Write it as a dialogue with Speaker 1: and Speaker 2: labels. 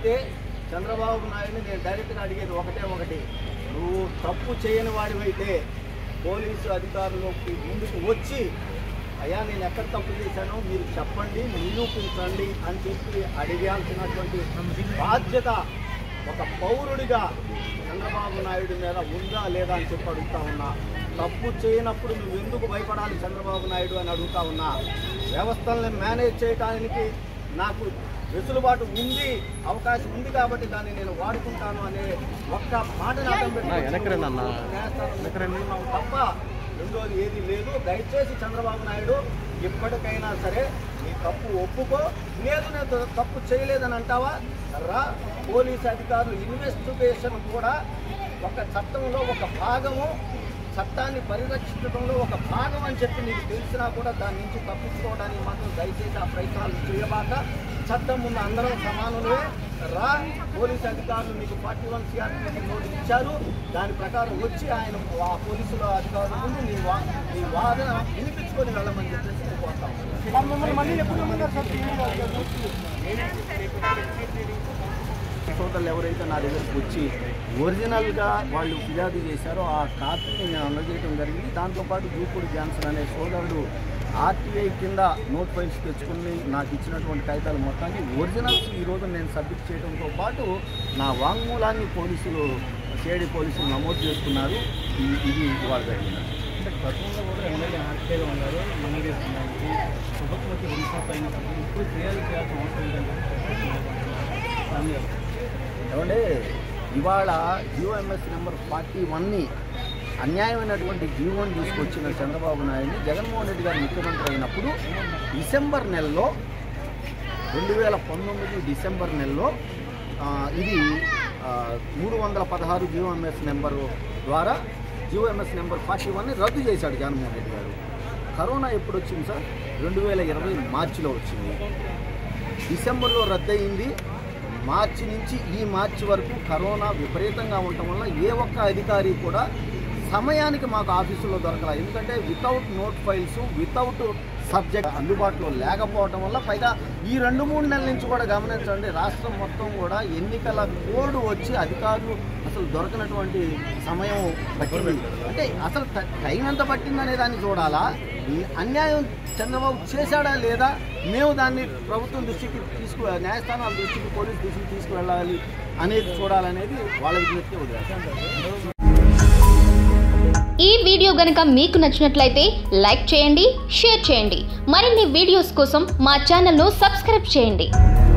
Speaker 1: అయితే చంద్రబాబు నాయుడిని నేను డైరెక్ట్గా అడిగేది ఒకటే ఒకటి నువ్వు తప్పు చేయని వాడివైతే పోలీసు అధికారులకు ముందుకు వచ్చి అయ్యా నేను ఎక్కడ తప్పు చేశానో మీరు చెప్పండి నిరూపించండి అని చెప్పి అడిగాల్సినటువంటి బాధ్యత ఒక పౌరుడిగా చంద్రబాబు నాయుడు మీద ఉందా లేదా అని చెప్పి అడుగుతా ఉన్నా తప్పు చేయనప్పుడు నువ్వు ఎందుకు భయపడాలి చంద్రబాబు నాయుడు అని అడుగుతా ఉన్నా వ్యవస్థల్ని మేనేజ్ చేయడానికి నాకు వెసులుబాటు ఉంది అవకాశం ఉంది కాబట్టి దాన్ని నేను వాడుకుంటాను అనే ఒక్క మాటని అర్థం పెట్టుకున్నావు తప్ప రెండోది ఏది లేదు దయచేసి చంద్రబాబు నాయుడు ఇప్పటికైనా సరే నీ తప్పు ఒప్పుకో లేదు నేను త- తప్పు చేయలేదని అంటావా రా పోలీస్ అధికారులు ఇన్వెస్టిగేషన్ కూడా ఒక చట్టంలో ఒక భాగము చట్టాన్ని పరిరక్షించడంలో ఒక భాగం అని చెప్పి నీకు తెలిసినా కూడా దాని నుంచి తప్పించుకోవడానికి మాత్రం దయచేసి ఆ ప్రయత్నాలు చేయబాక చట్టం ముందు అందరం సమానులే రా పోలీస్ అధికారులు నీకు ఫార్టీ వన్ సిఆర్పీ నోటీస్ ఇచ్చారు దాని ప్రకారం వచ్చి ఆయన ఆ పోలీసుల అధికారుల ముందు నీ వా నీ వాదన వినిపించుకొని వెళ్ళమని చెప్పేసి నేను కోరుతాను సోదరులు ఎవరైతే నా దగ్గరకు వచ్చి ఒరిజినల్గా వాళ్ళు ఫిర్యాదు చేశారో ఆ కాపీని నేను అందజేయడం జరిగింది దాంతోపాటు దూకుడు జాన్సన్ అనే సోదరుడు ఆర్టీఐ కింద నోట్ ఫైల్స్ తెచ్చుకుని నాకు ఇచ్చినటువంటి కాగితాలు మొత్తాన్ని ఒరిజినల్స్ ఈరోజు నేను సబ్మిట్ చేయడంతో పాటు నా వాంగ్మూలాన్ని పోలీసులు సిఐడి పోలీసులు నమోదు చేసుకున్నారు ఇది ఇది ఇవాళ జరిగింది
Speaker 2: అంటే గతంలో కూడా ఎమ్మెల్యే ఆర్టీఐలో ఉన్నారు మనీ తీసుకున్నానికి ప్రభుత్వంకి రిలీఫ్ అయినప్పుడు ఇప్పుడు ఫిర్యాదు చేయాల్సిన అవసరం ఏంటంటే
Speaker 1: ఏమంటే ఇవాళ జియోఎంఎస్ నెంబర్ ఫార్టీ వన్ని అన్యాయమైనటువంటి జీవోని తీసుకొచ్చిన చంద్రబాబు నాయుడిని జగన్మోహన్ రెడ్డి గారు ముఖ్యమంత్రి అయినప్పుడు డిసెంబర్ నెలలో రెండు వేల పంతొమ్మిది డిసెంబర్ నెలలో ఆ, ఇది మూడు వందల పదహారు జియోఎంఎస్ నెంబరు ద్వారా జియోఎంఎస్ నెంబర్ ఫార్టీ వన్ని రద్దు చేశాడు జగన్మోహన్ రెడ్డి గారు కరోనా ఎప్పుడు వచ్చింది సార్ రెండు వేల ఇరవై మార్చిలో వచ్చింది డిసెంబర్లో రద్దయింది మార్చి నుంచి ఈ మార్చి వరకు కరోనా విపరీతంగా ఉండటం వల్ల ఏ ఒక్క అధికారి కూడా సమయానికి మాకు ఆఫీసులో దొరకల ఎందుకంటే without note files without subject అందుబాటులో లేకపోవడం వల్ల పైగా ఈ రెండు మూడు నెలల నుంచి కూడా గమనించండి రాష్ట్రం మొత్తం కూడా ఎన్నికల కోడ్ వచ్చి అధికారులు అసలు దొరకనటువంటి సమయం పట్టింది అంటే అసలు ట- టైం ఎంత పట్టింది అనే దాన్ని చూడాలా ఈ అన్యాయం చంద్రబాబు చేశాడా లేదా మేము దాన్ని ప్రభుత్వం దృష్టికి తీసుకు న్యాయస్థానాల దృష్టికి పోలీస్ దృష్టికి తీసుకువెళ్ళాలి అనేది చూడాలనేది వాళ్ళ విజ్ఞప్తి వదిలేస్తాం
Speaker 3: ఈ వీడియో గనుక మీకు నచ్చినట్లయితే లైక్ చేయండి షేర్ చేయండి మరిన్ని వీడియోస్ కోసం మా ఛానల్ను సబ్స్క్రైబ్ చేయండి